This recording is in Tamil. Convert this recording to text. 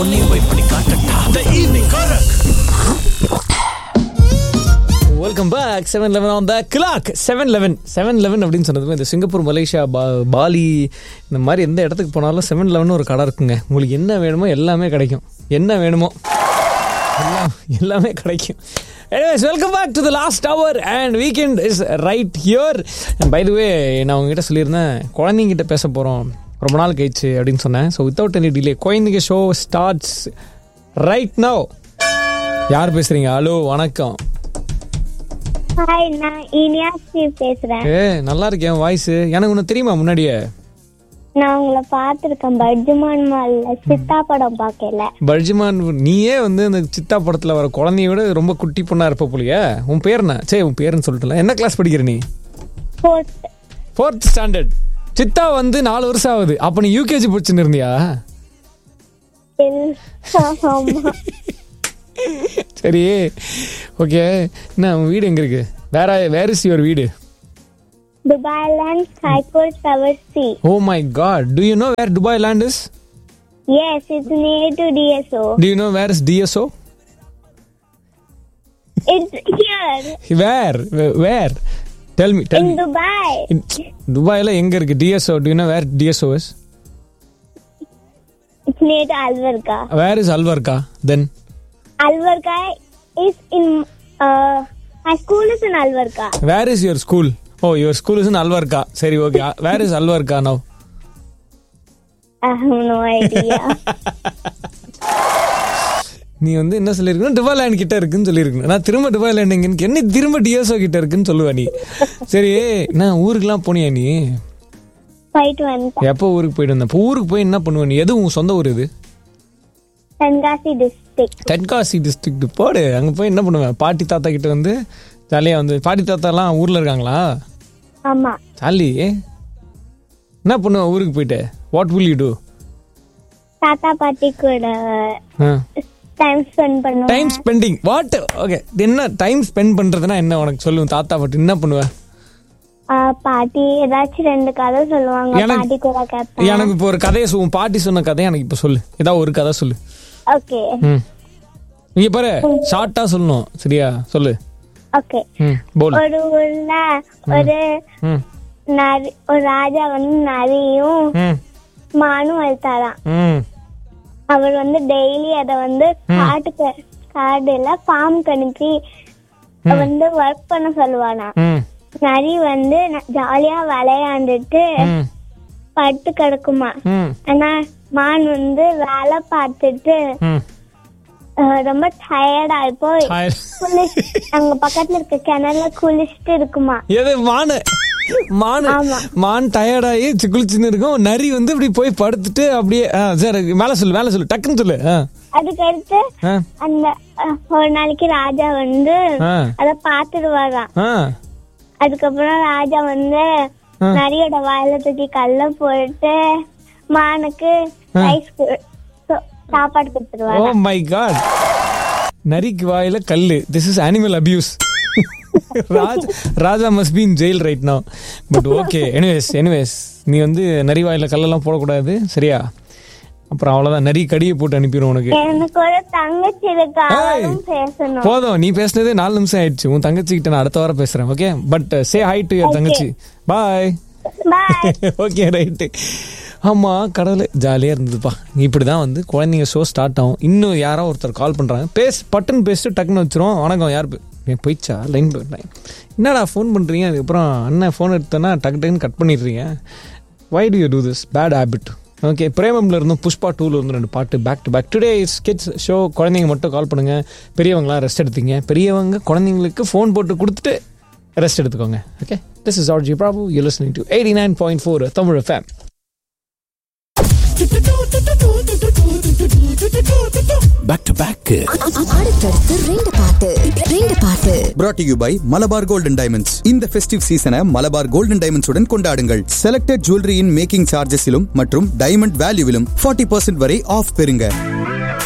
உன்னையும் போய் பண்ணி காட்டட்டா த ஈவினிங் காரக் welcome back seven eleven on the clock seven eleven seven eleven அப்படின்னு சொன்னதுமே இந்த சிங்கப்பூர் மலேசியா பா பாலி இந்த மாதிரி எந்த இடத்துக்கு போனாலும் செவன் லெவன் ஒரு கடை இருக்குங்க உங்களுக்கு என்ன வேணுமோ எல்லாமே கிடைக்கும் என்ன வேணுமோ எல்லாம் எல்லாமே கிடைக்கும் anyways welcome back to the last hour and weekend is right here and by the way நான் உங்ககிட்ட சொல்லியிருந்தேன் குழந்தைங்கிட்ட பேச போகிறோம் ரொம்ப நாள் கழிச்சு அப்படின்னு சொன்னேன் ஸோ வித்தவுட் எனி டிலே குழந்தைங்க ஷோ ஸ்டார்ட்ஸ் ரைட் நோ யார் பேசுகிறீங்க ஹலோ வணக்கம் ஹாய் நான் இனியாஸ்ரீ பேசுறேன் ஏ நல்லா இருக்கேன் வாய்ஸ் எனக்கு உனக்கு தெரியுமா முன்னாடியே நான் உங்களை பார்த்துருக்கேன் பர்ஜுமான் மால்ல சித்தா படம் பார்க்கல பர்ஜிமான் நீயே வந்து அந்த சித்தா படத்துல வர குழந்தைய விட ரொம்ப குட்டி பொண்ணா இருப்ப போலியே உன் பேர் என்ன சே உன் பேருன்னு சொல்லிட்டுல என்ன கிளாஸ் படிக்கிற நீ ஃபோர்த் ஃபோர்த் ஸ்டாண்டர்ட் சித்தா வந்து நாலு வருஷம் ஆகுது அப்ப நீ யூகேஜி படிச்சுன்னு இருந்தியா ஆமா சரி ஓகே என்ன உன் வீடு எங்க இருக்கு வேற வேர் இஸ் யுவர் வீடு Dubai land high court tower see oh my god do you know where Dubai land is yes it's near to DSO do you know where is DSO it's here where where tell me tell in me Dubai துபாயில எங்க இருக்கு DSO do you know where DSO is it's near to Al Warqa where is Al Warqa then Al Warqa is in my school is in அல்வர்கா where is your school oh your school is in Al Warqa சரி okay where is Al Warqa now I have no idea நீ வந்து என்ன சொல்லியிருக்கணும் டிவா லேண்ட் கிட்ட இருக்குன்னு சொல்லியிருக்கணும் நான் திரும்ப டிவா லேண்ட் எங்கன்னு என்ன திரும்ப டிஎஸ்ஓ கிட்ட இருக்குன்னு சொல்லுவ நீ சரி நான் ஊருக்குலாம் போனியா நீ போயிட்டு வந்தேன் எப்போ ஊருக்கு போயிட்டு வந்த இப்போ ஊருக்கு போய் என்ன பண்ணுவ நீ எது உன் சொந்த ஊர் இது தென்காசி டிஸ்ட்ரிக்ட் தென்காசி டிஸ்ட்ரிக்ட் போடு அங்கே போய் என்ன பண்ணுவேன் பாட்டி தாத்தா கிட்ட வந்து ஜாலியாக வந்து பாட்டி தாத்தாலாம் ஊரில் இருக்காங்களா ஆமா ஜாலி என்ன பண்ணுவேன் ஊருக்கு போயிட்டு வாட் வில் யூ டூ தாத்தா பாட்டி கூட டைம் ஸ்பெண்ட் பண்ணுவேன் டைம் ஸ்பெண்டிங் வாட் ஓகே என்ன டைம் ஸ்பெண்ட் பண்றதுன்னா என்ன உனக்கு சொல்லுவேன் தாத்தா பாட்டி என்ன பண்ணுவேன் ஆ, பாட்டி ஏதாச்சும் ரெண்டு கதை சொல்லுவாங்க எனக்கு- பாட்டி கூட கேட்பேன் எனக்கு இப்போ ஒரு கதையை சொல்லு உன் பாட்டி சொன்ன கதையை எனக்கு இப்போ சொல்லு ஏதாவது ஒரு கதை சொல்லு ஓகே ம் இங்க பாரு ஷார்ட்டா சொல்லணும் சரியா சொல்லு ஓகே ம் போல் ஒரு ஊர்ல ஒரு ம் நரி ஒரு ராஜா வந்து நரியும் ம் மானும் வளர்த்தாராம் ம் அவர் வந்து டெய்லி அத வந்து காட்டுக்கு காடுல ஃபார்முக்கு அனுப்பி வந்து ஒர்க் பண்ண சொல்லுவானா ம் நரி வந்து ந- ஜாலியா விளையாண்டுட்டு ம் படுத்து கிடக்குமா ம் ஆனா மான் வந்து வேலை பார்த்துட்டு ம் அஹ், ரொம்ப டயர்டா போய் ஹாய். குளிச்சு அங்க பக்கத்துல இருக்க கிணறுல குளிச்சுட்டு இருக்குமா எது மானு மானு ஆமா. மான் டயர்டாகி குளிச்சுன்னு இருக்கும் நரி வந்து இப்படி போய் படுத்துட்டு அப்படியே ஆ சரி மேலே சொல்லு மேலே சொல்லு டக்குன்னு சொல்லு ஆ அதுக்கடுத்து ஆ அந்த அஹ், ஒரு நாளைக்கு ராஜா வந்து ஆ அத பாத்துடுவாராம் ஆ அதுக்கப்புறம் ராஜா வந்து ஆ. நரியோட வாயில தூக்கி கல்ல போட்டு மானுக்கு ரைஸ் சாப்பாடு ஓ கொடுத்துருவாங்க மை காட் நரிக்கு வாயில கல்லு this is animal abuse Raj Raja must be in jail right now but okay anyways anyways நீ வந்து நரி வாயில கல்லெல்லாம் போடக்கூடாது சரியா அப்புறம் அவ்வளவுதான் நரி கடியை போட்டு அனுப்பிடும் உனக்கு எனக்கு ஒரு தங்கச்சி இருக்கு அவளும் பேசணும் போதும் நீ பேசுனதே நாலு நிமிஷம் ஆயிடுச்சு உன் தங்கச்சி கிட்ட நான் அடுத்த வாரம் பேசுறேன் okay but say hi to your தங்கச்சி பாய் பாய் ஓகே ரைட்டு ஆமா கடவுளே ஜாலியாக இருந்ததுப்பா இப்படி தான் வந்து குழந்தைங்க ஷோ ஸ்டார்ட் ஆகும் இன்னும் யாரோ ஒருத்தர் கால் பண்ணுறாங்க பேஸ் பட்டன் பேசிட்டு டக்குன்னு வச்சிரும் வணக்கம் யார் பே- ஏன் போயிடுச்சா லைன் லைன் என்னடா ஃபோன் பண்ணுறீங்க அதுக்கப்புறம் அண்ணன் ஃபோன் எடுத்தோன்னா டக்கு டக்குன்னு கட் பண்ணிடுறீங்க why do you do this bad habit okay பிரேமம்ல இருந்தும் புஷ்பா டூல இருந்து ரெண்டு பாட்டு back to back today is kids show குழந்தைங்க மட்டும் கால் பண்ணுங்க பெரியவங்களாம் ரெஸ்ட் எடுத்தீங்க பெரியவங்க குழந்தைங்களுக்கு ஃபோன் போட்டு கொடுத்துட்டு ரெஸ்ட் எடுத்துக்கோங்க okay this is R G Prabhu you listening to eighty nine point four Tamil fame back to back அடுத்தடுத்து ரெண்டு பாட்டு ரெண்டு பாட்டு brought to you by Malabar golden diamonds இந்த ஃபெஸ்டிவ் சீசனை மலபார் கோல்டன் டைமண்ட்ஸ் உடன் கொண்டாடுங்கள் செலக்டட் ஜுவல்லரியின் மேக்கிங் சார்ஜஸிலும் மற்றும் டைமண்ட் வேல்யூவிலும் 40% வரை ஆஃப் பெறுங்க